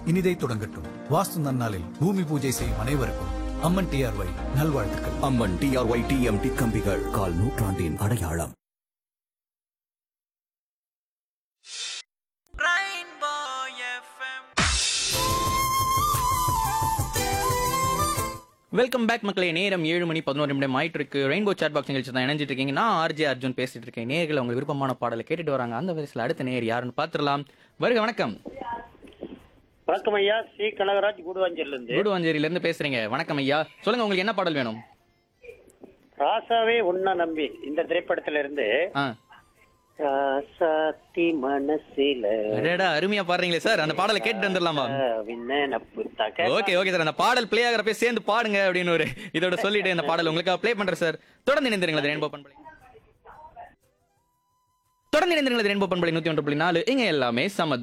இனிதை தொடங்கட்டும் வாஸ்து நன்னாளில் பூமி பூஜை செய்யும் அனைவருக்கும் அம்மன் டிஆர்ஒய் நல்வாழ்த்துக்கள் அம்மன் டிஆர்ஒய் டிஎம்டி கம்பிகள் கால் நூற்றாண்டின் அடையாளம் வெல்கம் பேக் மக்களே நேரம் ஏழு மணி பதினோரு நிமிடம் ஆயிட்டு இருக்கு ரெயின்போ சாட் பாக்ஸ் நிகழ்ச்சி தான் இணைஞ்சிட்டு இருக்கீங்க நான் ஆர்ஜே அர்ஜுன் பேசிட்டு இருக்கேன் நேர்கள் அவங்க விருப்பமான பாடலை கேட்டுட்டு வராங்க அந்த வயசுல அடுத்த நேர் யாருன்னு பாத்துடலாம் வருக வணக்கம் வணக்கம் ஐயா ஸ்ரீ கனகராஜ் கூடுவாஞ்சல்ல இருந்து கூடுவாஞ்சேரியில இருந்து பேசுறீங்க வணக்கம் ஐயா சொல்லுங்க உங்களுக்கு என்ன பாடல் வேணும் ராசாவே உன்ன நம்பி இந்த திரைப்படத்துல இருந்து ஆ ராசாத்தி மனசில அடடா அருமையா பாடுறீங்களே சார் அந்த பாடலை கேட்டு வந்துடலாமா விண்ணப்பு தக ஓகே ஓகே சார் அந்த பாடல் ப்ளே ஆகிறப்ப சேர்ந்து பாடுங்க அப்படின்னு ஒரு இதோட சொல்லிட்டு இந்த பாடல் உங்களுக்கு ப்ளே பண்றேன் சார் தொடர்ந்து இணைந்திருங்களா ரெயின்போ பண்பலை தொடர்ந்து இணைந்திருங்களா ரெயின்போ பண்பலை நூத்தி ஒன்று புள்ளி நாலு இங்க எல்லாமே சம